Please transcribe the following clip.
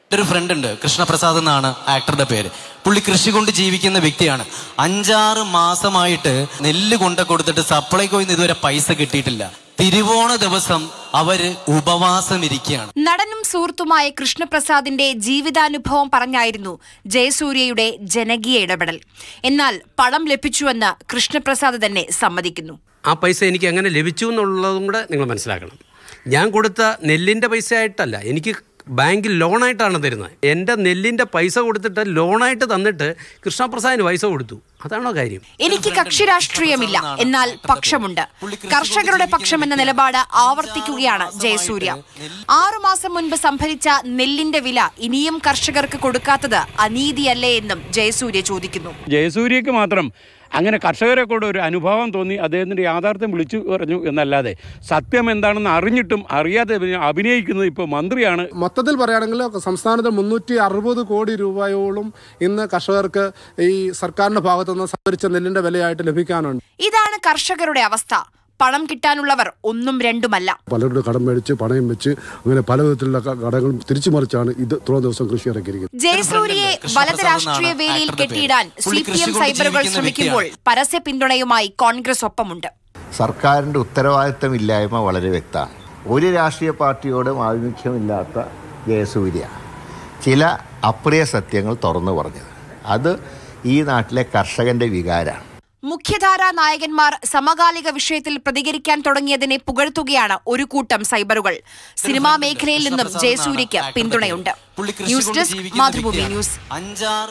ഒരു ഫ്രണ്ട് ഉണ്ട് കൃഷ്ണപ്രസാദ് എന്നാണ് ആക്ടറുടെ പേര് പുള്ളി കൃഷി കൊണ്ട് ജീവിക്കുന്ന വ്യക്തിയാണ് അഞ്ചാറ് മാസമായിട്ട് നെല്ല് കൊണ്ട കൊടുത്തിട്ട് സപ്ലൈകോയിൽ നിന്ന് ഇതുവരെ പൈസ കിട്ടിയിട്ടില്ല തിരുവോണ ദിവസം അവര് ഉപവാസം ഇരിക്കുകയാണ് നടനും സുഹൃത്തുമായ കൃഷ്ണപ്രസാദിന്റെ ജീവിതാനുഭവം പറഞ്ഞായിരുന്നു ജയസൂര്യയുടെ ജനകീയ ഇടപെടൽ എന്നാൽ പണം ലഭിച്ചുവെന്ന് കൃഷ്ണപ്രസാദ് തന്നെ സമ്മതിക്കുന്നു ആ പൈസ എനിക്ക് എങ്ങനെ ലഭിച്ചു എന്നുള്ളതും കൂടെ നിങ്ങൾ മനസ്സിലാക്കണം ഞാൻ കൊടുത്ത നെല്ലിൻ്റെ പൈസ ആയിട്ടല്ല എനിക്ക് ബാങ്കിൽ ലോണായിട്ടാണ് തരുന്നത് എൻ്റെ നെല്ലിൻ്റെ പൈസ കൊടുത്തിട്ട് ലോണായിട്ട് തന്നിട്ട് കൃഷ്ണപ്രസാദിന് പൈസ കൊടുത്തു അതാണോ കാര്യം എനിക്ക് കക്ഷി രാഷ്ട്രീയമില്ല എന്നാൽ പക്ഷമുണ്ട് കർഷകരുടെ പക്ഷം എന്ന നിലപാട് ആവർത്തിക്കുകയാണ് ജയസൂര്യ ആറുമാസം മുൻപ് സംഭരിച്ച നെല്ലിന്റെ വില ഇനിയും കർഷകർക്ക് കൊടുക്കാത്തത് അനീതിയല്ലേ എന്നും ജയസൂര്യ ചോദിക്കുന്നു ജയസൂര്യക്ക് മാത്രം അങ്ങനെ കർഷകരെ കൊണ്ട് ഒരു അനുഭവം തോന്നി അദ്ദേഹത്തിൻ്റെ യാഥാർത്ഥ്യം വിളിച്ചു പറഞ്ഞു എന്നല്ലാതെ സത്യം എന്താണെന്ന് അറിഞ്ഞിട്ടും അറിയാതെ അഭിനയ- അഭിനയിക്കുന്നത് ഇപ്പോൾ മന്ത്രിയാണ് മൊത്തത്തിൽ പറയുകയാണെങ്കിൽ സംസ്ഥാനത്ത് മുന്നൂറ്റി അറുപത് കോടി രൂപയോളം ഇന്ന് കർഷകർക്ക് ഈ സർക്കാരിന്റെ ഭാഗത്തുനിന്ന് സംഭരിച്ച നെല്ലിന്റെ വിലയായിട്ട് ലഭിക്കാനുണ്ട് ഇതാണ് കർഷകരുടെ അവസ്ഥ പണം കിട്ടാനുള്ളവർ ഒന്നും രണ്ടുമല്ല പലരുടെ കടം മേടിച്ച് പണയം വെച്ച് അങ്ങനെ പല വിധത്തിലുള്ള ക- കടങ്ങളും തിരിച്ചു മറിച്ചാണ് ഇത് ഇത്രയും ദിവസം കൃഷി ഇറക്കിയിരിക്കുന്നത് ജയസൂര്യയെ വലത് രാഷ്ട്രീയ വേലിയിൽ കെട്ടിയിടാൻ സി പി എം സൈബറുകൾ ശ്രമിക്കുമ്പോൾ പരസ്യ പിന്തുണയുമായി കോൺഗ്രസ് ഒപ്പമുണ്ട് സർക്കാരിൻ്റെ ഉത്തരവാദിത്തമില്ലായ്മ വളരെ വ്യക്തമാണ് ഒരു രാഷ്ട്രീയ പാർട്ടിയോടും ആഭിമുഖ്യമില്ലാത്ത ജയസൂര്യ ചില അപ്രിയ സത്യങ്ങൾ തുറന്നു പറഞ്ഞത് അത് ഈ നാട്ടിലെ കർഷകൻ്റെ വികാരമാണ് മുഖ്യധാരാ നായകന്മാർ സമകാലിക വിഷയത്തിൽ പ്രതികരിക്കാൻ തുടങ്ങിയതിനെ പുകഴ്ത്തുകയാണ് ഒരു കൂട്ടം സൈബറുകൾ സിനിമാ മേഖലയിൽ നിന്നും ജയസൂര്യയ്ക്ക് പിന്തുണയുണ്ട് ന്യൂസ് ഡെസ്ക് മാതൃഭൂമി ന്യൂസ് അഞ്ചാറ്